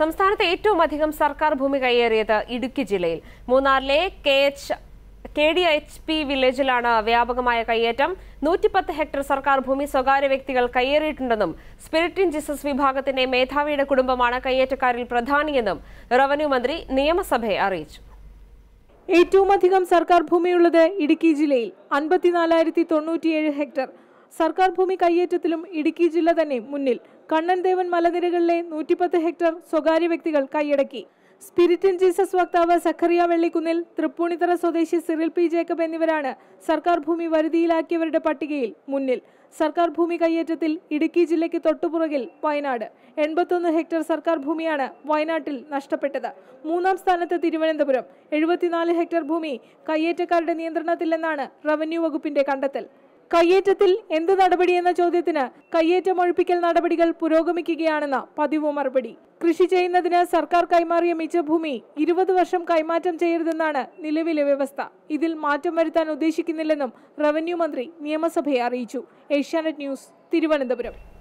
സംസ്ഥാനത്ത് ഏറ്റവും അധികം സർക്കാർ ഭൂമി കൈയേറിയത് ഇടുക്കി ജില്ലയിൽ മൂന്നാറിലെ K H K D H P വില്ലേജിലാണ് വ്യാപകമായ കയ്യേറ്റം നൂറ്റിപ്പത്ത് ഹെക്ടർ സർക്കാർ ഭൂമി സ്വകാര്യ വ്യക്തികൾ കയ്യേറിയിട്ടുണ്ടെന്നും സ്പിരിറ്റ് ഇൻ ജീസസ് വിഭാഗത്തിന്റെ മേധാവിയുടെ കുടുംബമാണ് കയ്യേറ്റക്കാരിൽ പ്രധാനിയെന്നും റവന്യൂ മന്ത്രി നിയമസഭയെ അറിയിച്ചു ഏറ്റവും അധികം സർക്കാർ ഭൂമിയുള്ളത് ഇടുക്കി ജില്ലയിൽ അൻപത്തിനാലായിരത്തി തൊണ്ണൂറ്റിയേഴ് ഹെക്ടർ സർക്കാർ ഭൂമി കയ്യേറ്റത്തിലും ഇടുക്കി ജില്ല തന്നെ മുന്നിൽ കണ്ണൻദേവൻ മലനിരകളിലെ നൂറ്റിപ്പത്ത് ഹെക്ടർ സ്വകാര്യ വ്യക്തികൾ കൈയടക്കി സ്പിരിറ്റ് ഇൻ ജീസസ് വക്താവ് സഖറിയ വെള്ളിക്കുന്നിൽ തൃപ്പൂണിത്തറ സ്വദേശി സിറിൽ പി ജേക്കബ് എന്നിവരാണ് സർക്കാർ ഭൂമി വരുതിയിലാക്കിയവരുടെ പട്ടികയിൽ മുന്നിൽ സർക്കാർ ഭൂമി കയ്യേറ്റത്തിൽ ഇടുക്കി ജില്ലയ്ക്ക് തൊട്ടുപുറകിൽ വയനാട് എൺപത്തൊന്ന് ഹെക്ടർ സർക്കാർ ഭൂമിയാണ് വയനാട്ടിൽ നഷ്ടപ്പെട്ടത് മൂന്നാം സ്ഥാനത്ത് തിരുവനന്തപുരം എഴുപത്തിനാല് ഹെക്ടർ ഭൂമി കയ്യേറ്റക്കാരുടെ നിയന്ത്രണത്തിലെന്നാണ് റവന്യൂ വകുപ്പിന്റെ കണ്ടെത്തൽ കയ്യേറ്റത്തിൽ എന്ത് നടപടിയെന്ന ചോദ്യത്തിന് കയ്യേറ്റം ഒഴിപ്പിക്കൽ നടപടികൾ പുരോഗമിക്കുകയാണെന്ന പതിവ് മറുപടി കൃഷി ചെയ്യുന്നതിന് സർക്കാർ കൈമാറിയ മിച്ചഭൂമി ഇരുപത് വർഷം കൈമാറ്റം ചെയ്യരുതെന്നാണ് നിലവിലെ വ്യവസ്ഥ ഇതിൽ മാറ്റം വരുത്താൻ ഉദ്ദേശിക്കുന്നില്ലെന്നും റവന്യൂ മന്ത്രി നിയമസഭയെ അറിയിച്ചു ഏഷ്യാനെറ്റ് ന്യൂസ് തിരുവനന്തപുരം